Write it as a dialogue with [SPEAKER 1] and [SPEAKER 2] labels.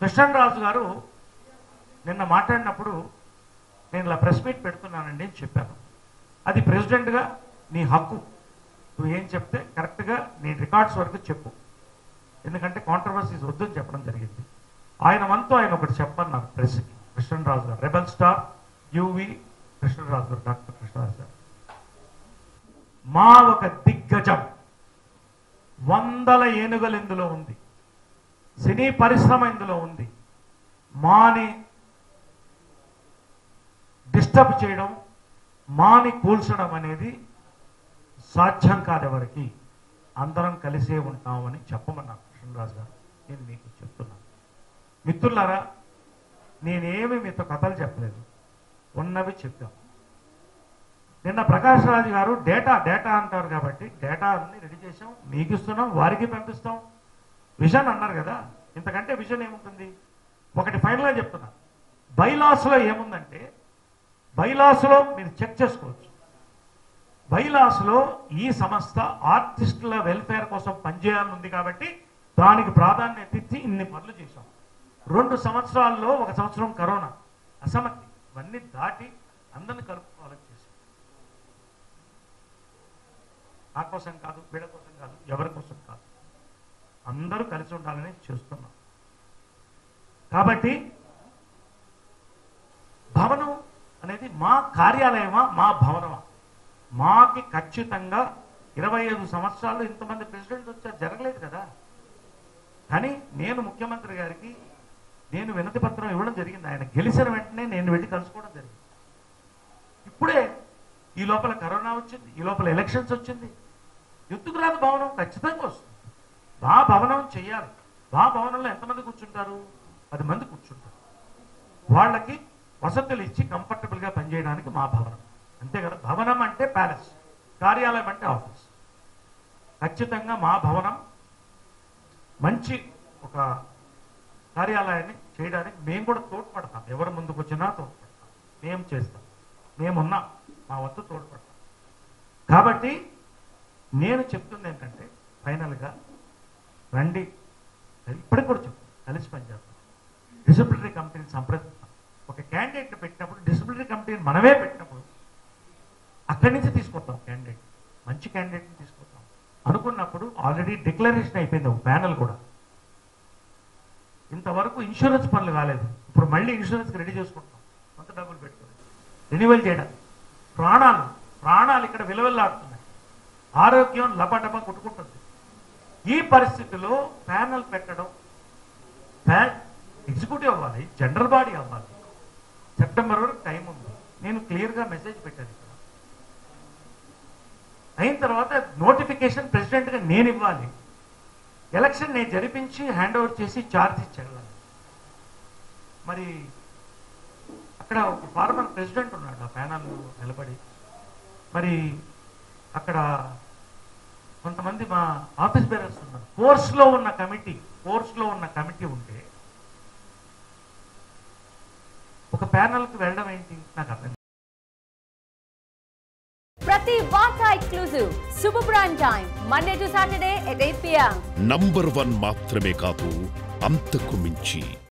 [SPEAKER 1] కృష్ణరాజు గారు నిన్న మాట్లాడినప్పుడు నేను ఇలా ప్రెస్ మీట్ పెడుతున్నానండి అని చెప్పాను అది ప్రెసిడెంట్గా నీ హక్కు నువ్వు ఏం చెప్తే కరెక్ట్గా నీ రికార్డ్స్ వరకు చెప్పు ఎందుకంటే కాంట్రవర్సీస్ వద్దని చెప్పడం జరిగింది ఆయన వంతు ఆయన ఒకటి చెప్పన్నారు ప్రెస్కి కృష్ణరాజు గారు రెబల్ స్టార్ యువి కృష్ణరాజు గారు డాక్టర్ కృష్ణరాజు గారు మా ఒక దిగ్గజం వందల ఏనుగలు ఇందులో ఉంది సినీ పరిశ్రమ ఇందులో ఉంది మాని డిస్టర్బ్ చేయడం మాని కూల్చడం అనేది సాధ్యం కాదు ఎవరికి అందరం కలిసే ఉంటామని చెప్పమన్నారు కృష్ణరాజు గారు నేను మీకు చెప్తున్నాను మిత్రులారా నేనేమి మీతో కథలు చెప్పలేదు ఉన్నవి చెప్పాం నిన్న ప్రకాష్ రాజు గారు డేటా డేటా అంటారు కాబట్టి డేటా అన్ని రెడీ చేసాం మీకు ఇస్తున్నాం వారికి పంపిస్తాం విజన్ అన్నారు కదా ఇంతకంటే విజన్ ఏముంటుంది ఒకటి ఫైనల్గా చెప్తున్నా బైలాస్లో ఏముందంటే బైలాస్లో మీరు చెక్ చేసుకోవచ్చు బైలాస్లో ఈ సంస్థ ఆర్టిస్టుల వెల్ఫేర్ కోసం పనిచేయాలని ఉంది కాబట్టి దానికి ప్రాధాన్యత ఇచ్చి ఇన్ని పనులు చేశాం రెండు సంవత్సరాల్లో ఒక సంవత్సరం కరోనా అసమతి ఇవన్నీ దాటి అందరిని కలుపుకోవాలని చేశాం నా కోసం కాదు వీళ్ళ కోసం కాదు ఎవరి కోసం కాదు అందరూ కలిసి ఉండాలని చేస్తున్నాం కాబట్టి భవనం అనేది మా కార్యాలయమా మా భవనమా మాకి ఖచ్చితంగా ఇరవై ఐదు సంవత్సరాలు ఇంతమంది ప్రెసిడెంట్ వచ్చారు జరగలేదు కదా కానీ నేను ముఖ్యమంత్రి గారికి నేను వినతి పత్రం ఇవ్వడం జరిగింది ఆయన గెలిచిన వెంటనే నేను వెళ్ళి కలుసుకోవడం జరిగింది ఇప్పుడే ఈ లోపల కరోనా వచ్చింది ఈ లోపల ఎలక్షన్స్ వచ్చింది ఎందుకు రాదు భవనం ఖచ్చితంగా వస్తుంది బా భవనం చెయ్యాలి బా భవనంలో ఎంతమంది కూర్చుంటారు పది మంది కూర్చుంటారు వాళ్ళకి వసతులు ఇచ్చి కంఫర్టబుల్గా పనిచేయడానికి మా భవనం అంతే కదా భవనం అంటే ప్యాలెస్ కార్యాలయం అంటే ఆఫీస్ ఖచ్చితంగా మా భవనం మంచి ఒక కార్యాలయాన్ని చేయడానికి మేము కూడా తోడ్పడతాం ఎవరు ముందుకు వచ్చినా తోడ్పడతాం మేము చేస్తాం మేమున్నాం మా వద్ద తోడ్పడతాం కాబట్టి నేను చెప్తుంది ఏంటంటే ఫైనల్గా రండి ఇప్పటికి కూడా చెప్తాను కలిసి పనిచేస్తాం డిసిప్లినరీ కమిటీని సంప్రదిస్తాం ఒక క్యాండిడేట్ని పెట్టినప్పుడు డిసిప్లినరీ కమిటీని మనమే పెట్టినప్పుడు అక్కడి నుంచి తీసుకొస్తాం క్యాండిడేట్ మంచి క్యాండిడేట్ని తీసుకొస్తాం అనుకున్నప్పుడు ఆల్రెడీ డిక్లరేషన్ అయిపోయింది ఒక ప్యానల్ కూడా ఇంతవరకు ఇన్సూరెన్స్ పనులు కాలేదు ఇప్పుడు మళ్ళీ ఇన్సూరెన్స్కి రెడీ చేసుకుంటాం కొంత డబ్బులు పెట్టుకుని రెన్యువల్ చేయడానికి ప్రాణాలు ప్రాణాలు ఇక్కడ విలువెల్లాడుతున్నాయి ఆరోగ్యం లపటప కొట్టుకుంటుంది ఈ పరిస్థితిలో ప్యానల్ పెట్టడం ప్యాన్ ఎగ్జిక్యూటివ్ అవ్వాలి జనరల్ బాడీ అవ్వాలి సెప్టెంబర్ వరకు టైం ఉంది నేను క్లియర్గా మెసేజ్ పెట్టాను ఇక్కడ అయిన తర్వాత నోటిఫికేషన్ ప్రెసిడెంట్గా నేను ఇవ్వాలి ఎలక్షన్ నేను జరిపించి హ్యాండ్ ఓవర్ చేసి ఛార్జ్ ఇచ్చేయాలి మరి అక్కడ ఒక ఫార్మర్ ప్రెసిడెంట్ ఉన్నాడు ఆ ప్యానల్ నిలబడి మరి అక్కడ కొంతమంది మా ఆఫీస్ బేరర్స్ ఉన్నారు ఫోర్స్లో ఉన్న కమిటీ ఫోర్స్లో ఉన్న కమిటీ ఉంటే ఒక ప్యానల్కి వెళ్ళడం ఏంటి నాకు అర్థం కాదు.
[SPEAKER 2] ప్రతి వార్త exclusive super prime time Monday to Saturday at eight PM
[SPEAKER 3] number one మాత్రమే కాదు అంతకు మించి